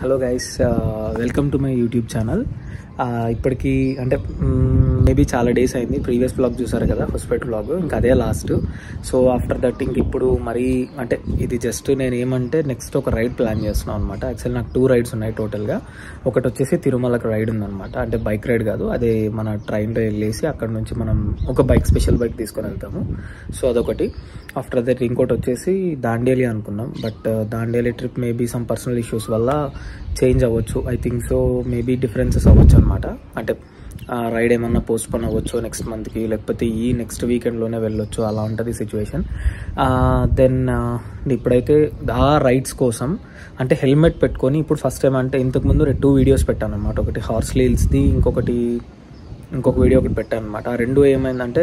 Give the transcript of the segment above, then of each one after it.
hello guys welcome to my YouTube channel ఇప్పటికి అంటే maybe చాలా డేస్ అయింది ప్రీవియస్ బ్లాగ్ చూసారు కదా హొస్పేట్ బ్లాగ్ ఇంకా అదే లాస్ట్ సో ఆఫ్టర్ దట్ ఇంక ఇప్పుడు మరీ అంటే ఇది జస్ట్ నేను ఏమంటే నెక్స్ట్ ఒక రైడ్ ప్లాన్ చేస్తున్నాను అనమాట యాక్చువల్ నాకు టూ రైడ్స్ ఉన్నాయి టోటల్గా ఒకటి వచ్చేసి తిరుమలకు రైడ్ ఉందన్నమాట అంటే బైక్ రైడ్ కాదు అదే మన ట్రైన్లో వెళ్ళేసి అక్కడ నుంచి మనం ఒక బైక్ స్పెషల్ బైక్ తీసుకొని వెళ్తాము సో అదొకటి ఆఫ్టర్ దట్ ఇంకోటి వచ్చేసి దాండేలి అనుకున్నాం but Dandeli trip maybe some personal issues వల్ల చేంజ్ అవ్వచ్చు I think so maybe differences అవ్వచ్చు అనమాట అంటే రైడ్ ఏమన్నా పోస్ట్పోన్ అవ్వచ్చు నెక్స్ట్ మంత్కి లేకపోతే ఈ నెక్స్ట్ వీకెండ్లోనే వెళ్ళొచ్చు అలా ఉంటుంది సిచ్యువేషన్ దెన్ ఇప్పుడైతే ఆ రైడ్స్ కోసం అంటే హెల్మెట్ పెట్టుకొని ఇప్పుడు ఫస్ట్ టైం అంటే ఇంతకుముందు టూ వీడియోస్ పెట్టాను అనమాట ఒకటి హార్స్ లీల్స్ది ఇంకొకటి ఇంకొక వీడియో ఒకటి పెట్టాను అనమాట ఆ రెండు ఏమైందంటే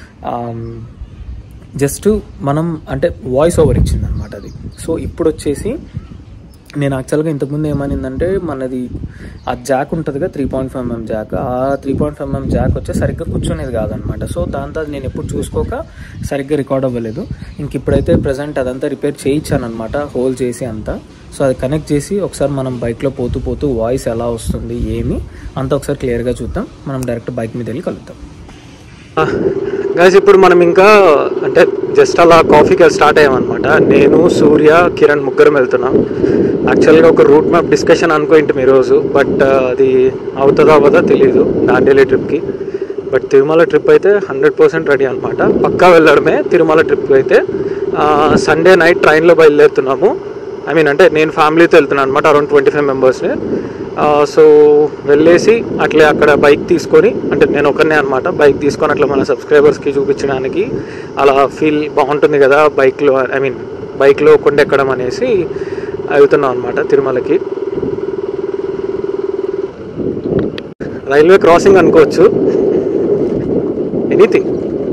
జస్ట్ మనం అంటే వాయిస్ ఓవర్ ఇచ్చింది అనమాట అది సో ఇప్పుడు వచ్చేసి నేను యాక్చువల్గా ఇంతకుముందు ఏమనిందంటే మనది ఆ జాక్ ఉంటుందిగా three point five mm jack ఆ three point five mm jack వచ్చి సరిగ్గా కూర్చునేది కాదనమాట సో దాంతో అది నేను ఎప్పుడు చూసుకోక సరిగ్గా రికార్డ్ అవ్వలేదు ఇంక ఇప్పుడైతే ప్రజెంట్ అదంతా రిపేర్ చేయించాను అనమాట హోల్ చేసి అంతా సో అది కనెక్ట్ చేసి ఒకసారి మనం బైక్లో పోతూ పోతూ వాయిస్ ఎలా వస్తుంది ఏమి అంతా ఒకసారి క్లియర్గా చూద్దాం మనం డైరెక్ట్ బైక్ మీద వెళ్ళి కలుద్దాం గైస్ ఇప్పుడు మనం ఇంకా అంటే జస్ట్ అలా కాఫీకి స్టార్ట్ అయ్యామన్నమాట నేను సూర్య కిరణ్ ముగ్గురం వెళ్తున్నాం యాక్చువల్గా ఒక రూట్ మ్యాప్ డిస్కషన్ అనుకోండి ఈరోజు బట్ అది అవుతుందో అవ్వదో తెలియదు దాండేలి ట్రిప్కి బట్ తిరుమల ట్రిప్ అయితే హండ్రెడ్ పర్సెంట్ రెడీ అనమాట పక్కా వెళ్ళడమే తిరుమల ట్రిప్కి అయితే సండే నైట్ ట్రైన్లో బయలుదేరుతున్నాము ఐ మీన్ అంటే నేను ఫ్యామిలీతో వెళ్తున్నాను అనమాట అరౌండ్ ట్వంటీ ఫైవ్ మెంబర్స్ని సో వెళ్ళేసి అట్లే అక్కడ బైక్ తీసుకొని అంటే నేను ఒకరినే అనమాట బైక్ తీసుకొని అట్లా మన సబ్స్క్రైబర్స్కి చూపించడానికి అలా ఫీల్ బాగుంటుంది కదా బైక్లో ఐ మీన్ బైక్లో కొండెక్కడం అనేసి వెళ్తున్నాం అనమాట తిరుమలకి రైల్వే క్రాసింగ్ అనుకోవచ్చు ఎనీథింగ్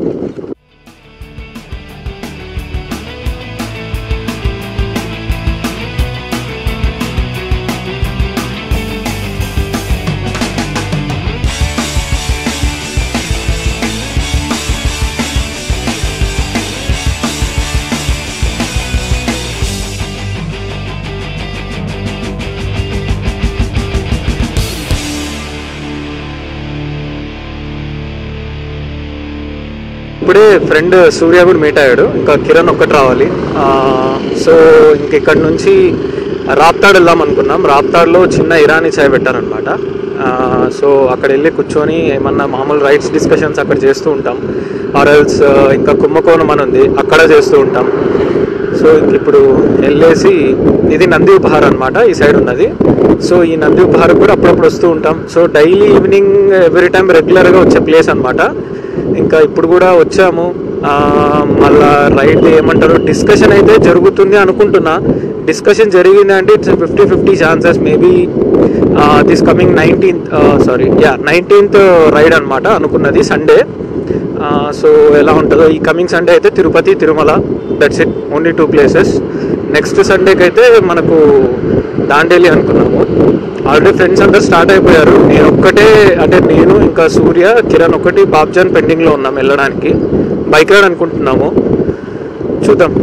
ఇప్పుడే ఫ్రెండ్ సూర్య కూడా మీట్ అయ్యాడు ఇంకా కిరణ్ ఒక్కటి రావాలి సో ఇంక ఇక్కడ నుంచి రాప్తాడ్ వెళ్దాం అనుకున్నాం రాప్తాడ్లో చిన్న ఇరానీ చాయ్ పెట్టారనమాట సో అక్కడ వెళ్ళి కూర్చొని ఏమన్నా మామూలు రైట్స్ డిస్కషన్స్ అక్కడ చేస్తూ ఉంటాం ఆర్ఎల్స్ ఇంకా కుంభకోణం అని ఉంది అక్కడ చేస్తూ ఉంటాం సో ఇంక ఇప్పుడు వెళ్ళేసి ఇది నంది ఉపహార్ అనమాట ఈ సైడ్ ఉన్నది సో ఈ నంది ఉపహార్ కూడా అప్పుడప్పుడు వస్తూ ఉంటాం so daily evening every time రెగ్యులర్గా వచ్చే ప్లేస్ అనమాట ఇంకా ఇప్పుడు కూడా వచ్చాము మళ్ళా రైట్ ఏమంటారు డిస్కషన్ అయితే జరుగుతుంది అనుకుంటున్నా డిస్కషన్ జరిగింది అంటే it's fifty fifty chances maybe this coming nineteenth sorry yeah nineteenth ride అనమాట అనుకున్నది సండే సో ఎలా ఉంటుందో ఈ కమింగ్ సండే అయితే Tirupati Tirumala that's it only two places next సండేకి అయితే మనకు దాండేలి అనుకున్నాము ఆల్రెడీ ఫ్రెండ్స్ అందరు స్టార్ట్ అయిపోయారు నేను ఒక్కటే అంటే నేను ఇంకా సూర్య కిరణ్ ఒకటి బాబ్జాన్ పెండింగ్లో ఉన్నాం వెళ్ళడానికి బైక్ రైడ్ అనుకుంటున్నాము చూద్దాం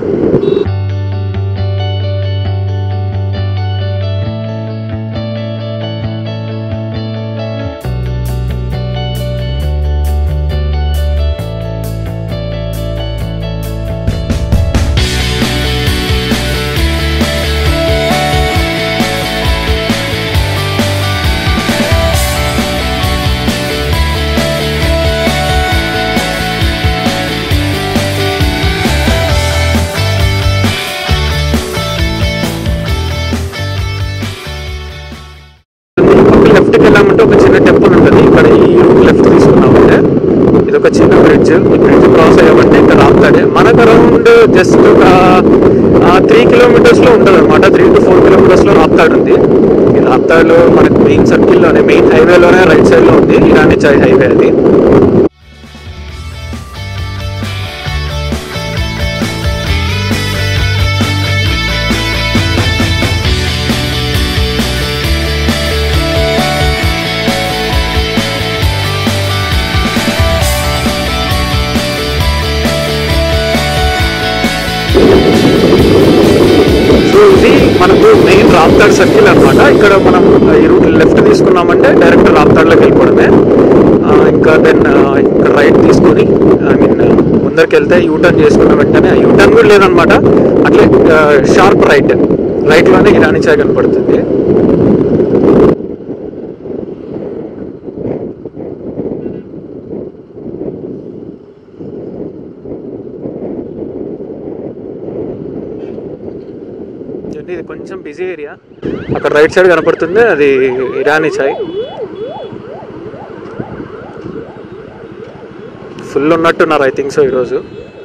లెఫ్ట్కి వెళ్ళామంటే ఒక చిన్న టెంపుల్ ఉంటుంది ఇక్కడ ఈ రూట్ లెఫ్ట్ తీసుకున్నామంటే ఇది ఒక చిన్న బ్రిడ్జ్ ఈ బ్రిడ్జ్ క్రాస్ అయ్యామంటే ఇంకా రాప్తాడే మనకు అరౌండ్ జస్ట్ ఒక త్రీ కిలోమీటర్స్లో ఉంటుంది అనమాట త్రీ టు ఫోర్ కిలోమీటర్స్లో రాప్తాడు ఉంది ఈ రాప్తాడులో మనకు మెయిన్ సర్కిల్లోనే మెయిన్ హైవేలోనే రైట్ సైడ్లో ఉంది ఇరానీ చాయ్ హైవే అది మనకు మెయిన్ రాప్తాడ్ సర్కిల్ అనమాట ఇక్కడ మనం ఈ రూట్ లెఫ్ట్ తీసుకున్నామంటే డైరెక్ట్ రాప్తాడ్లోకి వెళ్ళిపోవడమే ఆ, ఇంకా దెన్ ఇక్కడ రైట్ తీసుకొని ఐ మీన్ ముందరికి వెళ్తే యూటర్న్ చేసుకున్న వెంటనే యూటర్న్ కూడా లేదనమాట అట్లే షార్ప్ రైట్ రైట్లోనే ఇరానీ చాయ్ కనపడుతుంది చూడండి, ఇది కొంచెం బిజీ ఏరియా అక్కడ రైట్ సైడ్ కనపడుతుంది అది ఇరానీ చాయ్ ఫుల్ ఉన్నట్టున్నారు ఐ థింక్ సో ఈరోజు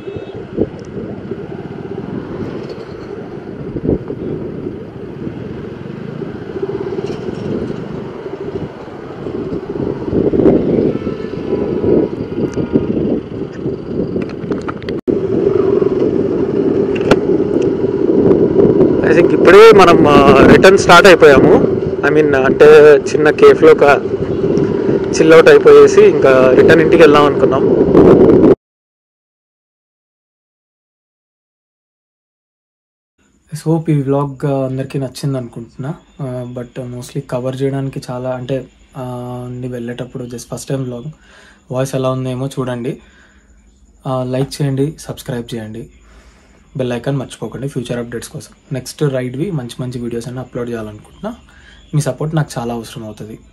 ఐ థింక్ ఇప్పుడే మనం రిటర్న్ స్టార్ట్ అయిపోయాము ఐ మీన్ అంటే చిన్న కేఫ్లో ఒక చిల్ అవుట్ అయిపోయేసి ఇంకా రిటర్న్ ఇంటికి వెళ్దాం అనుకున్నాం సో ఈ వ్లాగ్ అందరికీ నచ్చింది అనుకుంటున్నా బట్ మోస్ట్లీ కవర్ చేయడానికి చాలా అంటే ఆ, నేను వెళ్ళేటప్పుడు just first time vlog voice ఎలా ఉందేమో చూడండి లైక్ చేయండి సబ్స్క్రైబ్ చేయండి బెల్ ఐకాన్ మర్చిపోకండి ఫ్యూచర్ అప్డేట్స్ కోసం నెక్స్ట్ రైడ్వి మంచి మంచి వీడియోస్ అన్ని అప్లోడ్ చేయాలనుకుంటున్నా మీ సపోర్ట్ నాకు చాలా అవసరం అవుతుంది